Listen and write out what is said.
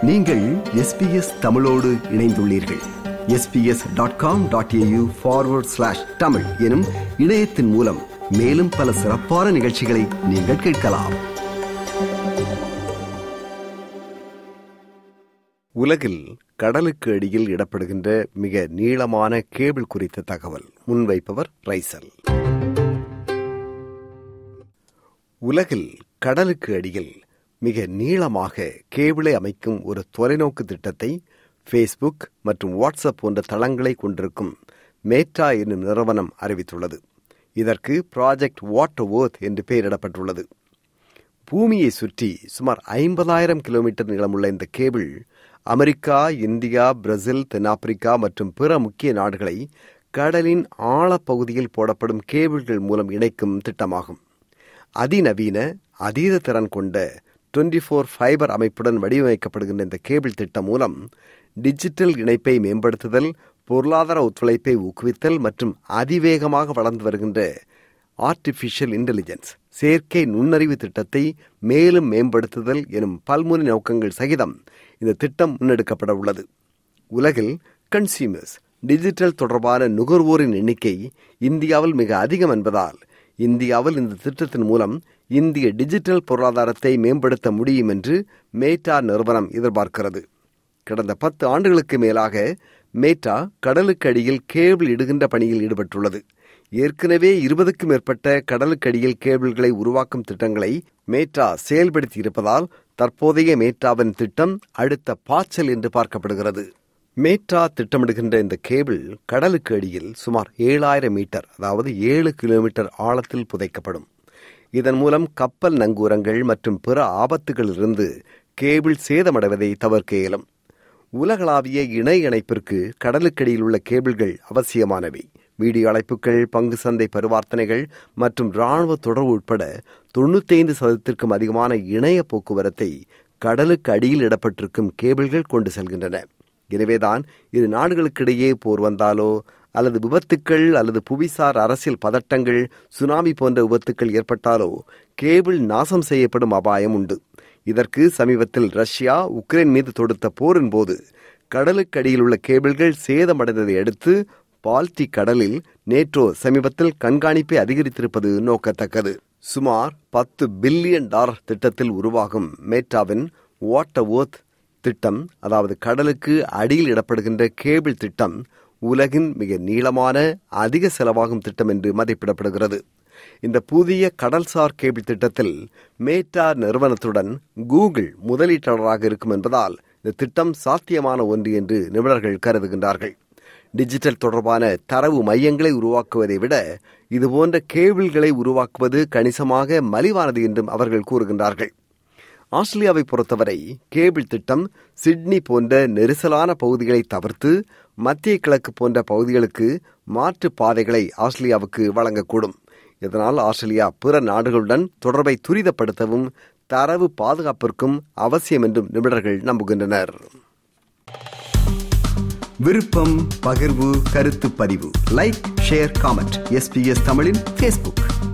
நீங்கள் எஸ்பிஎஸ் தமிழோடு இணைந்துள்ளீர்கள் SBS dot com dot AU forward slash Tamil எனும் இணையத்தின் மூலம் மேலும் பல சிறப்பான நிகழ்ச்சிகளை நீங்கள் கேட்கலாம் உலகில் கடலுக்கு அடியில் இடப்படுகின்ற மிக நீளமான கேபிள் குறித்த தகவல் முன்வைப்பவர் ரைசல் உலகில் கடலுக்கு அடியில் மிக நீளமாக கேபிளை அமைக்கும் ஒரு தொலைநோக்கு திட்டத்தை ஃபேஸ்புக் மற்றும் வாட்ஸ்அப் போன்ற தளங்களை கொண்டிருக்கும் மேட்டா என்னும் நிறுவனம் அறிவித்துள்ளது இதற்கு ப்ராஜெக்ட் வாட்டர் ஓர்த் என்று பெயரிடப்பட்டுள்ளது பூமியை சுற்றி சுமார் ஐம்பதாயிரம் கிலோமீட்டர் நீளமுள்ள இந்த கேபிள் அமெரிக்கா இந்தியா பிரேசில் தென்னாப்பிரிக்கா மற்றும் பிற முக்கிய நாடுகளை கடலின் ஆழப்பகுதியில் போடப்படும் கேபிள்கள் மூலம் இணைக்கும் திட்டமாகும் அதிநவீன அதீத திறன் கொண்ட டுவெண்டி ஃபோர் ஃபைபர் அமைப்புடன் வடிவமைக்கப்படுகின்ற இந்த கேபிள் திட்டம் மூலம் டிஜிட்டல் இணைப்பை மேம்படுத்துதல் பொருளாதார ஒத்துழைப்பை ஊக்குவித்தல் மற்றும் அதிவேகமாக வளர்ந்து வருகின்ற ஆர்டிஃபிஷியல் இன்டெலிஜென்ஸ் செயற்கை நுண்ணறிவு திட்டத்தை மேலும் மேம்படுத்துதல் எனும் பல்முனை நோக்கங்கள் சகிதம் இந்த திட்டம் முன்னெடுக்கப்பட உள்ளது உலகில் கன்சியூமர்ஸ் டிஜிட்டல் தொடர்பான நுகர்வோரின் எண்ணிக்கை இந்தியாவில் மிக அதிகம் என்பதால் இந்தியாவில் இந்த திட்டத்தின் மூலம் இந்திய டிஜிட்டல் பொருளாதாரத்தை மேம்படுத்த முடியும் என்று மேட்டா நிறுவனம் எதிர்பார்க்கிறது கடந்த பத்து ஆண்டுகளுக்கு மேலாக மேட்டா கடலுக்கு அடியில் கேபிள் இடுகின்ற பணியில் ஈடுபட்டுள்ளது ஏற்கனவே இருபதுக்கும் மேற்பட்ட கடலுக்கடியில் கேபிள்களை உருவாக்கும் திட்டங்களை மேட்டா செயல்படுத்தி இருப்பதால் தற்போதைய மேட்டாவின் திட்டம் அடுத்த பாய்ச்சல் என்று பார்க்கப்படுகிறது மேட்டா திட்டமிடுகின்ற இந்த கேபிள் கடலுக்கு அடியில் சுமார் ஏழாயிரம் மீட்டர் அதாவது ஏழு கிலோமீட்டர் ஆழத்தில் புதைக்கப்படும் இதன் மூலம் கப்பல் நங்கூரங்கள் மற்றும் பிற ஆபத்துகளிலிருந்து கேபிள் சேதமடைவதை தவிர்க்க இயலும் உலகளாவிய இணை இணைப்பிற்கு கடலுக்கடியில் உள்ள கேபிள்கள் அவசியமானவை வீடியோ அழைப்புகள் பங்கு சந்தை பரிவர்த்தனைகள் மற்றும் ராணுவ தொடர்பு உட்பட தொண்ணூத்தைந்து சதவீதத்திற்கும் அதிகமான இணைய போக்குவரத்தை கடலுக்கு அடியில் இடப்பட்டிருக்கும் கேபிள்கள் கொண்டு செல்கின்றன எனவேதான் இரு நாடுகளுக்கிடையே போர் வந்தாலோ அல்லது விபத்துக்கள் அல்லது புவிசார் அரசியல் பதட்டங்கள் சுனாமி போன்ற விபத்துக்கள் ஏற்பட்டாலோ கேபிள் நாசம் செய்யப்படும் அபாயம் உண்டு இதற்கு சமீபத்தில் ரஷ்யா உக்ரைன் மீது தொடுத்த போரின் போது கடலுக்கு அடியில் உள்ள கேபிள்கள் சேதமடைந்ததை அடுத்து பால்டிக் கடலில் நேற்றோ சமீபத்தில் கண்காணிப்பை அதிகரித்திருப்பது நோக்கத்தக்கது சுமார் பத்து பில்லியன் டாலர் திட்டத்தில் உருவாகும் மேட்டாவின் வாட்டர் ஓர்த் திட்டம் அதாவது கடலுக்கு அடியில் இடப்படுகின்ற கேபிள் திட்டம் உலகின் மிக நீளமான அதிக செலவாகும் திட்டம் என்று மதிப்பிடப்படுகிறது இந்த புதிய கடல்சார் கேபிள் திட்டத்தில் மேட்டா நிறுவனத்துடன் கூகுள் முதலீட்டாளராக இருக்கும் என்பதால் இந்த திட்டம் சாத்தியமான ஒன்று என்று நிபுணர்கள் கருதுகின்றார்கள் டிஜிட்டல் தொடர்பான தரவு மையங்களை உருவாக்குவதை விட இதுபோன்ற கேபிள்களை உருவாக்குவது கணிசமாக மலிவானது என்றும் அவர்கள் கூறுகின்றார்கள் ஆஸ்திரேலியாவை பொறுத்தவரை கேபிள் திட்டம் சிட்னி போன்ற நெரிசலான பகுதிகளை தவிர்த்து மத்திய கிழக்கு போன்ற பகுதிகளுக்கு மாற்று பாதைகளை ஆஸ்திரேலியாவுக்கு வழங்கக்கூடும் இதனால் ஆஸ்திரேலியா பிற நாடுகளுடன் தொடர்பை துரிதப்படுத்தவும் தரவு பாதுகாப்பிற்கும் அவசியம் என்றும் நிபுணர்கள் நம்புகின்றனர் விருப்பம் பகிர்வு கருத்து பதிவு லைக் ஷேர் காமெண்ட் எஸ்பிஎஸ் தமிழின் ஃபேஸ்புக்